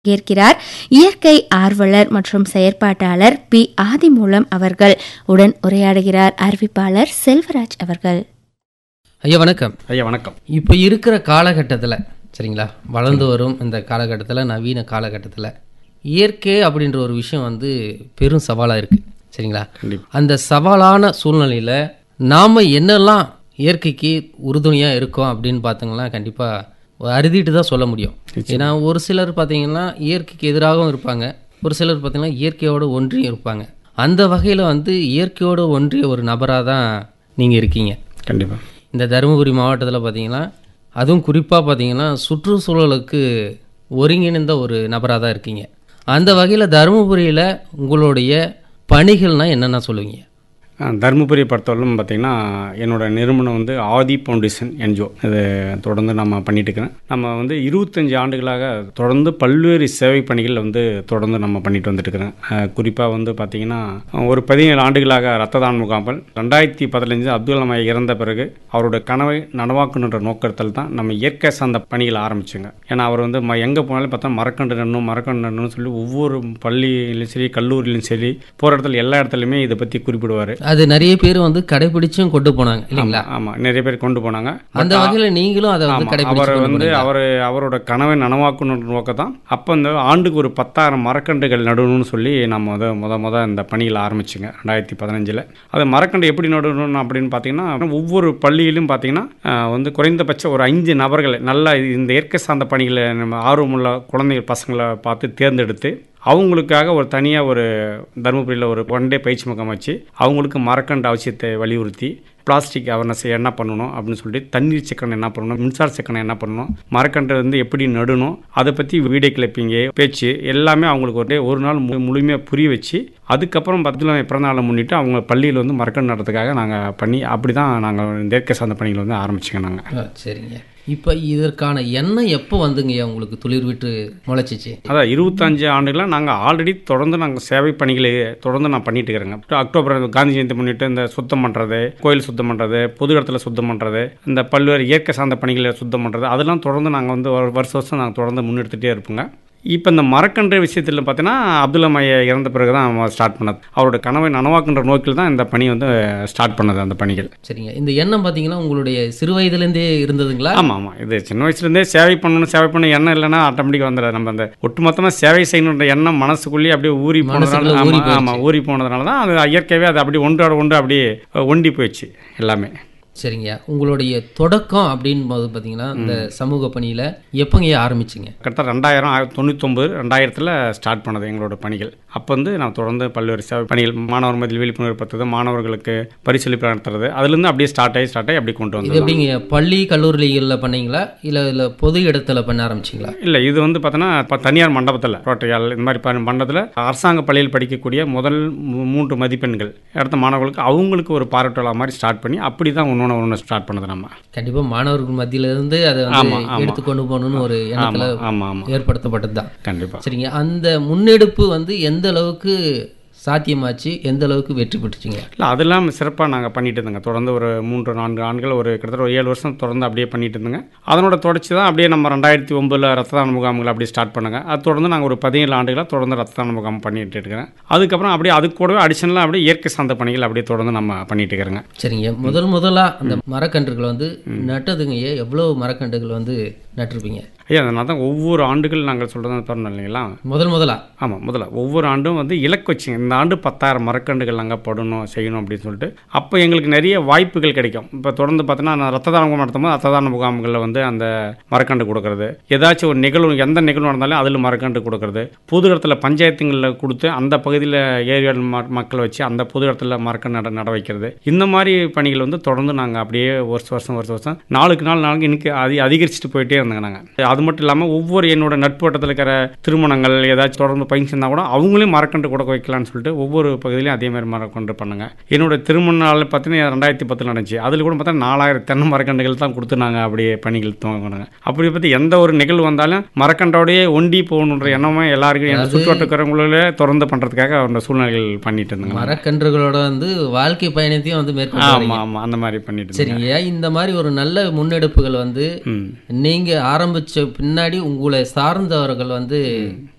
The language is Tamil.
ஏற்கிறார் இயற்கை ஆர்வலர் மற்றும் செயற்பாட்டாளர் பி ஆதிமூலம் அவர்கள் உடன் உரையாடுகிறார் அறிவிப்பாளர் செல்வராஜ் அவர்கள் ஐயா வணக்கம் ஐயா வணக்கம் இப்போ இருக்கிற காலகட்டத்தில் சரிங்களா வளர்ந்து வரும் இந்த காலகட்டத்தில் நவீன காலகட்டத்தில் இயற்கை அப்படின்ற ஒரு விஷயம் வந்து பெரும் சவாலாக இருக்குது சரிங்களா கண்டிப்பா. அந்த சவாலான சூழ்நிலையில் நாம் என்னெல்லாம் இயற்கைக்கு உறுதுணையாக இருக்கோம் அப்படின்னு பார்த்தீங்கன்னா கண்டிப்பாக அறுதிட்டு தான் சொல்ல முடியும் ஏன்னா ஒரு சிலர் பார்த்தீங்கன்னா இயற்கைக்கு எதிராகவும் இருப்பாங்க ஒரு சிலர் பார்த்தீங்கன்னா இயற்கையோடு ஒன்றியும் இருப்பாங்க அந்த வகையில் வந்து இயற்கையோடு ஒன்றிய ஒரு நபராக தான் நீங்கள் இருக்கீங்க கண்டிப்பா இந்த தருமபுரி மாவட்டத்தில் பார்த்தீங்கன்னா அதுவும் குறிப்பாக பார்த்தீங்கன்னா சுற்றுச்சூழலுக்கு ஒருங்கிணைந்த ஒரு நபராக தான் இருக்கீங்க அந்த வகையில் தருமபுரியில் உங்களுடைய பணிகள்னால் என்னென்ன சொல்லுவீங்க ஆ, தருமபுரியை பொறுத்தவரைக்கும் பார்த்தீங்கன்னா என்னோட நிறுவனம் வந்து ஆதி ஃபவுண்டேஷன் என்ஜிஓ இது தொடர்ந்து நம்ம பண்ணிட்டு இருக்கிறேன் நம்ம வந்து இருபத்தஞ்சி ஆண்டுகளாக தொடர்ந்து பல்வேறு சேவை பணிகள் வந்து தொடர்ந்து நம்ம பண்ணிட்டு வந்துட்டு இருக்கிறேன் குறிப்பாக வந்து பார்த்தீங்கன்னா ஒரு பதினேழு ஆண்டுகளாக ரத்த தான முகாம்கள் ரெண்டாயிரத்தி பதினஞ்சு அப்துல் கலாம் ஐயா இறந்த பிறகு அவரோட கனவை நனவாக்கணுன்ற நோக்கத்தில் தான் நம்ம இயற்கை சார்ந்த பணிகளை ஆரம்பிச்சோங்க ஏன்னா அவர் வந்து ம எங்கே போனாலும் பார்த்தா மரக்கன்று நடணும் மரக்கன்று நடணும்னு சொல்லி ஒவ்வொரு பள்ளியிலும் சரி கல்லூரியிலும் சரி போகிற இடத்துல எல்லா இடத்துலையுமே இதை பற்றி குறிப்பிடுவார் அது நிறைய பேர் வந்து கடைபிடிச்சும் கொண்டு போனாங்க இல்லைங்களா ஆமாம் நிறைய பேர் கொண்டு போனாங்க அந்த வகையில் நீங்களும் அதை வந்து ஆமா, கடைபிடிச்சு அவர் கொண்டு வந்து போனீங்க. அவர் அவரோட கனவை நனவாக்கணுன்ற நோக்கம் தான் அப்போ இந்த ஆண்டுக்கு ஒரு பத்தாயிரம் மரக்கன்றுகள் நடணும்னு சொல்லி நம்ம முத முத முத இந்த பணியில் ஆரம்பிச்சுங்க ரெண்டாயிரத்தி பதினஞ்சில் அது மரக்கன்று எப்படி நடணும் அப்படின்னு பார்த்தீங்கன்னா ஒவ்வொரு பள்ளியிலும் பார்த்தீங்கன்னா ஆஹ், வந்து குறைந்தபட்சம் ஒரு அஞ்சு நபர்கள் நல்லா இந்த இயற்கை சார்ந்த பணிகளை நம்ம ஆர்வமுள்ள குழந்தைகள் பசங்களை பார்த்து தேர்ந்தெடுத்து அவங்களுக்காக ஒரு தனியாக ஒரு தருமபுரியில் ஒரு ஒன் டே பயிற்சி முகாம் வச்சு அவங்களுக்கு மரக்கண்டு அவசியத்தை வலியுறுத்தி பிளாஸ்டிக் அவேர்னஸ் என்ன பண்ணணும் அப்படின்னு சொல்லிட்டு தண்ணீர் சிக்கனம் என்ன பண்ணணும் மின்சார சிக்கனம் என்ன பண்ணணும் மரக்கன்று வந்து எப்படி நடணும் அதை பற்றி வீடியோ கிளிப்பிங்கு பேச்சு எல்லாமே அவங்களுக்கு ஒரு ஒரு நாள் மு முழுமையாக புரிய வச்சு அதுக்கப்புறம் பத்தில் பிறந்தநாளை முன்னிட்டு அவங்க பள்ளியில் வந்து மரக்கன்று நடுறதுக்காக நாங்கள் பண்ணி அப்படி தான் நாங்கள் இந்த இயற்கை சார்ந்த பணிகளை வந்து ஆரம்பிச்சுங்க நாங்கள் ஆ, சரிங்க இப்போ இதற்கான எண்ணம் எப்போ வந்துங்கய்யா உங்களுக்கு துளிர் விட்டு முளைச்சிச்சு அதான் இருபத்தஞ்சு ஆண்டுகளாக நாங்கள் ஆல்ரெடி தொடர்ந்து நாங்கள் சேவை பணிகளை தொடர்ந்து நான் பண்ணிட்டு இருக்கிறேங்க அக்டோபர் காந்தி ஜெயந்தி முன்னிட்டு இந்த சுத்தம் பண்ணுறது கோயில் சுத்தம் பண்ணுறது பொது இடத்துல சுத்தம் பண்ணுறது இந்த பல்வேறு இயற்கை சார்ந்த பணிகளை சுத்தம் பண்ணுறது அதெல்லாம் தொடர்ந்து நாங்கள் வந்து ஒரு வருஷம் வருஷம் நாங்கள் தொடர்ந்து முன்னெடுத்துகிட்டே இருப்போங்க இப்போ இந்த மரக்கன்று விஷயத்தில் பார்த்தீங்கன்னா அப்துல் கலாம் ஐயா இறந்த பிறகு தான் ஸ்டார்ட் பண்ணது அவரோட கனவை நனவாக்குன்ற நோக்கில் தான் இந்த பணி வந்து ஸ்டார்ட் பண்ணது அந்த பணிகள் சரிங்க இந்த எண்ணம் பார்த்தீங்கன்னா உங்களுடைய சிறு வயதுலேருந்தே இருந்ததுங்களா ஆமாம் ஆமாம் இது சின்ன வயசுலேருந்தே சேவை பண்ணணும் சேவை பண்ண எண்ணம் இல்லைன்னா ஆட்டோமேட்டிக்காக வந்துடாது நம்ம அந்த ஒட்டுமொத்தமாக சேவை செய்யணுன்ற எண்ணம் மனசுக்குள்ளேயே அப்படியே ஊறி மனசுக்குள்ள போனதுனால ஊறி ஆமாம் போயிடுச்சு. ஆமாம் ஊறி போனதுனால தான் அது இயற்கையாகவே அது அப்படியே ஒன்றோட ஒன்று அப்படியே ஒண்டி போயிடுச்சு எல்லாமே சரிங்க உங்களுடைய தொடக்கம் அப்படின்னு போது பார்த்தீங்கன்னா இந்த சமூக பணியில் எப்போங்க ஆரம்பிச்சிங்க கரெக்டாக ரெண்டாயிரம் ஆயிரத்தி தொண்ணூத்தொம்பது ரெண்டாயிரத்தில் ஸ்டார்ட் பண்ணது எங்களோட பணிகள் அப்போ வந்து நான் தொடர்ந்து பல்வேறு சேவை பணிகள் மாணவர் மத்தியில் விழிப்புணர்வு படுத்துறது மாணவர்களுக்கு பரிசளிப்பு நடத்துறது அதுலேருந்து அப்படியே ஸ்டார்ட் ஆகி ஸ்டார்ட் ஆகி அப்படி கொண்டு இது வந்தது எப்படிங்க பள்ளி கல்லூரிகளில் பண்ணீங்களா இல்லை இல்லை பொது இடத்துல பண்ண ஆரம்பிச்சிங்களா இல்லை இது வந்து பார்த்தோன்னா இப்போ தனியார் மண்டபத்தில் ரோட்டரியால் இந்த மாதிரி ப- மண்டபத்தில் அரசாங்க பள்ளியில் படிக்கக்கூடிய முதல் மூ- மூன்று மதிப்பெண்கள் எடுத்த மாணவர்களுக்கு அவங்களுக்கு ஒரு பாராட்டுவிழா மாதிரி ஸ்டார்ட் பண்ணி அப்படி தான் ஒன்று ஒன்று ஸ்டார்ட் பண்ணது நம்ம கண்டிப்பாக மாணவர்கள் மத்தியில இருந்து அதை வந்து ஆமா, ஆமா. எடுத்து கொண்டு போகணும்னு ஒரு எண்ணத்தில் ஆமாம் ஆமாம் ஆமாம் ஏற்படுத்தப்பட்டது தான் கண்டிப்பாக சரிங்க அந்த முன்னெடுப்பு வந்து எந்த அளவுக்கு சாத்தியமாச்சு எந்த அளவுக்கு வெற்றி பெற்றுச்சுங்க இல்லை அதெல்லாம் சிறப்பாக நாங்கள் பண்ணிட்டு இருந்தோங்க தொடர்ந்து ஒரு மூன்று நான்கு ஆண்டுகள் ஒரு கிட்டத்தட்ட ஒரு ஏழு வருஷம் தொடர்ந்து அப்படியே பண்ணிட்டு இருந்தோங்க அதனோட தொடர்ச்சி தான் அப்படியே நம்ம ரெண்டாயிரத்தி ஒம்பதில் ரத்த தான முகாம்கள் அப்படியே ஸ்டார்ட் பண்ணுங்க அது தொடர்ந்து நாங்கள் ஒரு பதினேழு ஆண்டுகளாக தொடர்ந்து ரத்த தான முகாம் பண்ணிட்டு இருக்கிறேன் அதுக்கப்புறம் அப்படியே அது கூடவே அடிஷனலாக அப்படியே இயற்கை சார்ந்த பணிகள் அப்படியே தொடர்ந்து நம்ம பண்ணிட்டு இருக்கிறோங்க சரிங்க முதல் முதலா அந்த மரக்கன்றுகள் வந்து நட்டதுங்க எவ்வளவு மரக்கன்றுகள் வந்து நட்டிருப்பீங்க ஐயா அதனால தான் ஒவ்வொரு ஆண்டுகள் நாங்கள் சொல்கிறது தரணும் இல்லைங்களா முதல் முதலா ஆமாம் முதல்ல ஒவ்வொரு ஆண்டும் வந்து இலக்கு வச்சுங்க இந்த ஆண்டு பத்தாயிரம் மரக்கன்றுகள் நாங்கள் படணும் செய்யணும் அப்படின்னு சொல்லிட்டு அப்போ எங்களுக்கு நிறைய வாய்ப்புகள் கிடைக்கும் இப்போ தொடர்ந்து பார்த்தோன்னா நான் ரத்த தான முகாம் நடத்தும் போது ரத்த தான முகாம்களில் வந்து அந்த மரக்கன்று கொடுக்கறது ஏதாச்சும் ஒரு நிகழ்வு எந்த நிகழ்வு நடந்தாலும் அதில் மரக்கன்று கொடுக்கறது பொது இடத்துல பஞ்சாயத்துங்களில் கொடுத்து அந்த பகுதியில் ஏரியாவில் ம மக்களை வச்சு அந்த பொது இடத்துல மரக்கன்று நட நட வைக்கிறது இந்த மாதிரி பணிகள் வந்து தொடர்ந்து நாங்கள் அப்படியே வருஷம் வருஷம் வருஷம் வருஷம் நாளுக்கு நாள் நாளுக்கு இன்னைக்கு அதி அதிகரிச்சுட்டு போயிட்டே இருந்தாங்க நாங்கள் அது மட்டும் இல்லாமல் ஒவ்வொரு என்னோட நட்பு வட்டத்தில் இருக்கிற திருமணங்கள் ஏதாச்சும் தொடர்ந்து பயிற்சினா கூட அவங்களையும் மரக்கன்று கொடுக்க வைக்கலாம்னு சொல்லிட்டு ஒவ்வொரு பகுதியிலையும் அதே மாதிரி மரக்கன்று பண்ணுங்க என்னோட திருமண நாள் பார்த்தீங்கன்னா ரெண்டாயிரத்தி பத்தில் நடந்துச்சு அதில் கூட பார்த்தா நாலாயிரம் தென்னை மரக்கன்றுகள் தான் கொடுத்து நாங்கள் அப்படியே பணிகள் துவங்கினாங்க அப்படி பற்றி எந்த ஒரு நிகழ்வு வந்தாலும் மரக்கன்றோடையே ஒண்டி போகணுன்ற எண்ணமே எல்லாருக்கும் என் சுற்றுவட்டக்கிறவங்களே தொடர்ந்து பண்ணுறதுக்காக அந்த சூழ்நிலைகள் பண்ணிட்டு இருந்தாங்க மரக்கன்றுகளோட வந்து வாழ்க்கை பயணத்தையும் வந்து மேற்கொண்டு ஆமாம் ஆமாம் அந்த மாதிரி பண்ணிட்டு இருந்தாங்க சரிங்க இந்த மாதிரி ஒரு நல்ல முன்னெடுப்புகள் வந்து ம் நீங்க ஆரம்பிச்ச பின்னாடி உங்களை சார்ந்தவர்கள் வந்து